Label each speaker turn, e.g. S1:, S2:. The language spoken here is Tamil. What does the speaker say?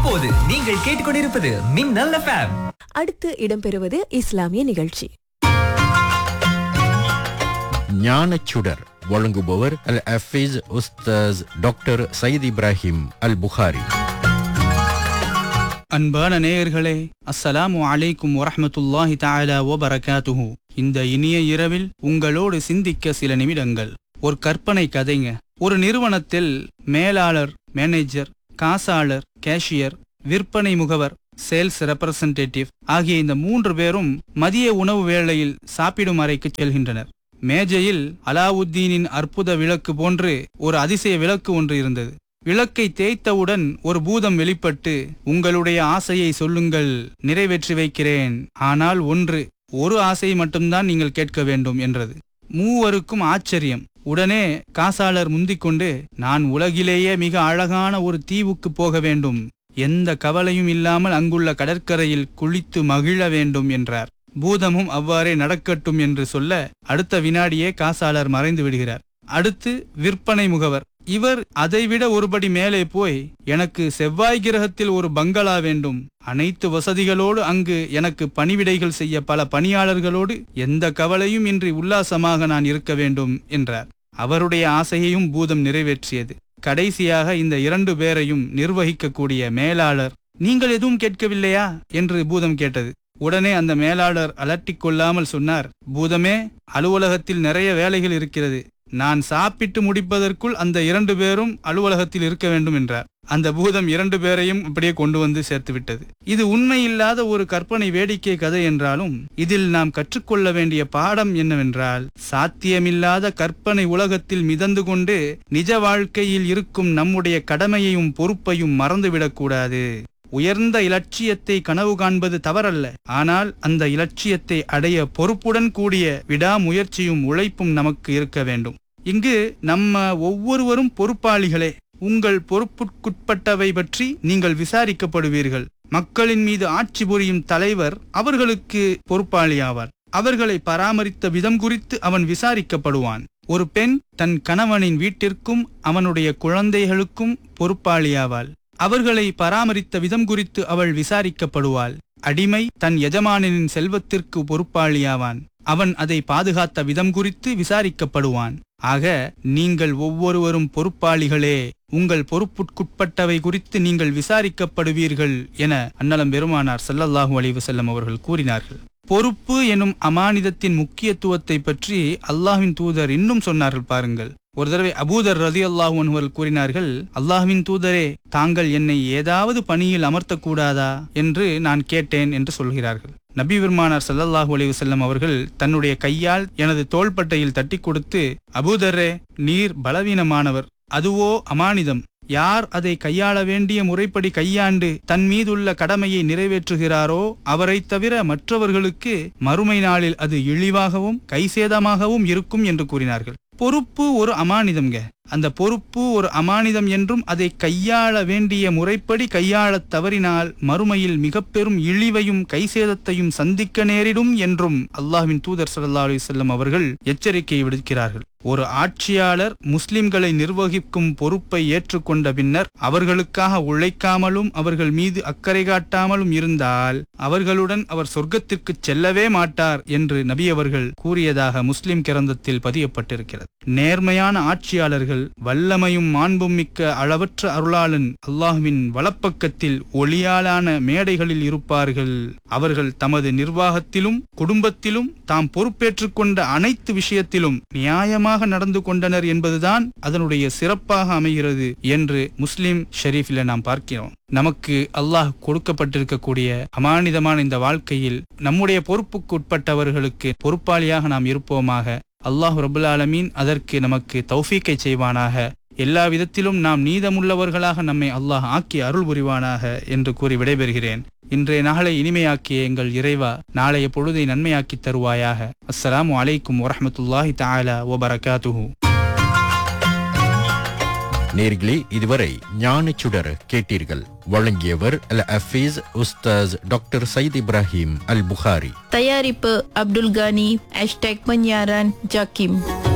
S1: இப்போது நீங்கள் கேட்டுக்கொண்டிருப்பது மின்னல் எஃப்எம்
S2: அடுத்து இடம்பெறுவது இஸ்லாமிய நிகழ்ச்சி
S3: ஞானச்சுடர் வழங்குபவர் அல் அஃபீஸ் உஸ்தாஸ் டாக்டர் சயீத் இப்ராஹிம் அல் புகாரி
S4: அன்பான நேயர்களே அஸ்ஸலாமு அலைக்கும் வரஹ்மத்துல்லாஹி தஆலா வபரகாத்துஹு இந்த இனிய இரவில் உங்களோடு சிந்திக்க சில நிமிடங்கள் ஒரு கற்பனை கதைங்க ஒரு நிறுவனத்தில் மேலாளர் மேனேஜர் காசாளர் கேஷியர் விற்பனை முகவர் சேல்ஸ் ரெப்ரசன்டேட்டிவ் ஆகிய இந்த மூன்று பேரும் மதிய உணவு வேளையில் சாப்பிடும் அறைக்கு செல்கின்றனர் மேஜையில் அலாவுத்தீனின் அற்புத விளக்கு போன்று ஒரு அதிசய விளக்கு ஒன்று இருந்தது விளக்கை தேய்த்தவுடன் ஒரு பூதம் வெளிப்பட்டு உங்களுடைய ஆசையை சொல்லுங்கள் நிறைவேற்றி வைக்கிறேன் ஆனால் ஒன்று ஒரு ஆசையை மட்டும்தான் நீங்கள் கேட்க வேண்டும் என்றது மூவருக்கும் ஆச்சரியம் உடனே காசாளர் முந்திக்கொண்டு நான் உலகிலேயே மிக அழகான ஒரு தீவுக்கு போக வேண்டும் எந்த கவலையும் இல்லாமல் அங்குள்ள கடற்கரையில் குளித்து மகிழ வேண்டும் என்றார் பூதமும் அவ்வாறே நடக்கட்டும் என்று சொல்ல அடுத்த வினாடியே காசாளர் மறைந்து விடுகிறார் அடுத்து விற்பனை முகவர் இவர் அதைவிட ஒருபடி மேலே போய் எனக்கு செவ்வாய் கிரகத்தில் ஒரு பங்களா வேண்டும் அனைத்து வசதிகளோடு அங்கு எனக்கு பணிவிடைகள் செய்ய பல பணியாளர்களோடு எந்த கவலையும் இன்றி உல்லாசமாக நான் இருக்க வேண்டும் என்றார் அவருடைய ஆசையையும் பூதம் நிறைவேற்றியது கடைசியாக இந்த இரண்டு பேரையும் நிர்வகிக்கக்கூடிய மேலாளர் நீங்கள் எதுவும் கேட்கவில்லையா என்று பூதம் கேட்டது உடனே அந்த மேலாளர் அலட்டிக் கொள்ளாமல் சொன்னார் பூதமே அலுவலகத்தில் நிறைய வேலைகள் இருக்கிறது நான் சாப்பிட்டு முடிப்பதற்குள் அந்த இரண்டு பேரும் அலுவலகத்தில் இருக்க வேண்டும் என்றார் அந்த பூதம் இரண்டு பேரையும் அப்படியே கொண்டு வந்து சேர்த்து விட்டது இது உண்மையில்லாத ஒரு கற்பனை வேடிக்கை கதை என்றாலும் இதில் நாம் கற்றுக்கொள்ள வேண்டிய பாடம் என்னவென்றால் சாத்தியமில்லாத கற்பனை உலகத்தில் மிதந்து கொண்டு நிஜ வாழ்க்கையில் இருக்கும் நம்முடைய கடமையையும் பொறுப்பையும் மறந்துவிடக்கூடாது உயர்ந்த இலட்சியத்தை கனவு காண்பது தவறல்ல ஆனால் அந்த இலட்சியத்தை அடைய பொறுப்புடன் கூடிய விடாமுயற்சியும் உழைப்பும் நமக்கு இருக்க வேண்டும் இங்கு நம்ம ஒவ்வொருவரும் பொறுப்பாளிகளே உங்கள் பொறுப்புக்குட்பட்டவை பற்றி நீங்கள் விசாரிக்கப்படுவீர்கள் மக்களின் மீது ஆட்சி புரியும் தலைவர் அவர்களுக்கு பொறுப்பாளியாவார் அவர்களை பராமரித்த விதம் குறித்து அவன் விசாரிக்கப்படுவான் ஒரு பெண் தன் கணவனின் வீட்டிற்கும் அவனுடைய குழந்தைகளுக்கும் பொறுப்பாளியாவாள் அவர்களை பராமரித்த விதம் குறித்து அவள் விசாரிக்கப்படுவாள் அடிமை தன் எஜமானனின் செல்வத்திற்கு பொறுப்பாளியாவான் அவன் அதை பாதுகாத்த விதம் குறித்து விசாரிக்கப்படுவான் ஆக நீங்கள் ஒவ்வொருவரும் பொறுப்பாளிகளே உங்கள் பொறுப்புட்குட்பட்டவை குறித்து நீங்கள் விசாரிக்கப்படுவீர்கள் என அன்னலம் பெருமானார் ஸல்லல்லாஹு அலைஹி வஸல்லம் அவர்கள் கூறினார்கள் பொறுப்பு எனும் அமானிதத்தின் முக்கியத்துவத்தை பற்றி அல்லாஹ்வின் தூதர் இன்னும் சொன்னார்கள் பாருங்கள் ஒரு தடவை அபூதர் ரதி அல்லாஹ் அவர்கள் கூறினார்கள் அல்லாஹ்வின் தூதரே தாங்கள் என்னை ஏதாவது பணியில் அமர்த்தக்கூடாதா என்று நான் கேட்டேன் என்று சொல்கிறார்கள் நபி பெருமானார் ஸல்லல்லாஹு அலைஹி வஸல்லம் அவர்கள் தன்னுடைய கையால் எனது தோள்பட்டையில் தட்டி கொடுத்து அபூதரே நீர் பலவீனமானவர் அதுவோ அமானிதம் யார் அதை கையாள வேண்டிய முறைப்படி கையாண்டு தன் மீதுள்ள கடமையை நிறைவேற்றுகிறாரோ அவரைத் தவிர மற்றவர்களுக்கு மறுமை நாளில் அது இழிவாகவும் கைசேதமாகவும் இருக்கும் என்று கூறினார்கள் பொறுப்பு ஒரு அமானிதம்ங்க அந்த பொறுப்பு ஒரு அமானிதம் என்றும் அதை கையாள வேண்டிய முறைப்படி கையாளத் தவறினால் மறுமையில் மிக பெரும் இழிவையும் கைசேதத்தையும் சந்திக்க நேரிடும் என்றும் அல்லாஹ்வின் தூதர் ஸல்லல்லாஹு அலைஹி வஸல்லம் அவர்கள் எச்சரிக்கை விடுக்கிறார்கள் ஒரு ஆட்சியாளர் முஸ்லிம்களை நிர்வகிக்கும் பொறுப்பை ஏற்றுக்கொண்ட பின்னர் அவர்களுக்காக உழைக்காமலும் அவர்கள் மீது அக்கறை காட்டாமலும் இருந்தால் அவர்களுடன் அவர் சொர்க்கத்திற்கு செல்லவே மாட்டார் என்று நபி அவர்கள் கூறியதாக முஸ்லிம் கிரந்தத்தில் பதியப்பட்டிருக்கிறது நேர்மையான ஆட்சியாளர்கள் வல்லமையும் மாண்பும் மிக்க அளவற்ற அருளாளன் அல்லாஹ்வின் வலப்பக்கத்தில் ஒளியாலான மேடைகளில் இருப்பார்கள் அவர்கள் தமது நிர்வாகத்திலும் குடும்பத்திலும் தாம் பொறுப்பேற்றுக் கொண்ட அனைத்து விஷயத்திலும் நியாயமாக நடந்து கொண்டனர் என்பதுதான் அதனுடைய சிறப்பாக அமைகிறது என்று முஸ்லிம் ஷெரீஃபில் நாம் பார்க்கிறோம் நமக்கு அல்லாஹ் கொடுக்கப்பட்டிருக்கக்கூடிய அமானிதமான இந்த வாழ்க்கையில் நம்முடைய பொறுப்புக்கு உட்பட்டவர்களுக்கு பொறுப்பாளியாக நாம் இருப்போமாக அல்லாஹ் ரபுல் ஆலமீன் அதற்கு நமக்கு தௌஃபீக்கை செய்வானாக எல்லா விதத்திலும் நாம் நீதமுள்ளவர்களாக நம்மை அல்லாஹ் ஆக்கி அருள் புரிவானாக என்று கூறி விடைபெறுகிறேன் இன்றைய நாளை இனிமையாக்கிய எங்கள் இறைவா நாளைய பொழுதை நன்மையாக்கி தருவாயாக அஸ்ஸலாமு அலைக்கும் வரஹ்மத்துல்லாஹி தஆலா வபரகாத்துஹு
S3: நேர்களே இதுவரை ஞானச்சுடர் கேட்டீர்கள் வழங்கியவர் அல் அஃபீஸ் உஸ்தாஸ் டாக்டர் சயீத் இப்ராஹிம் அல் புகாரி
S5: தயாரிப்பு அப்துல் கானி ஹேஷ்டேக் பன்யாரன் ஜாக்கிம்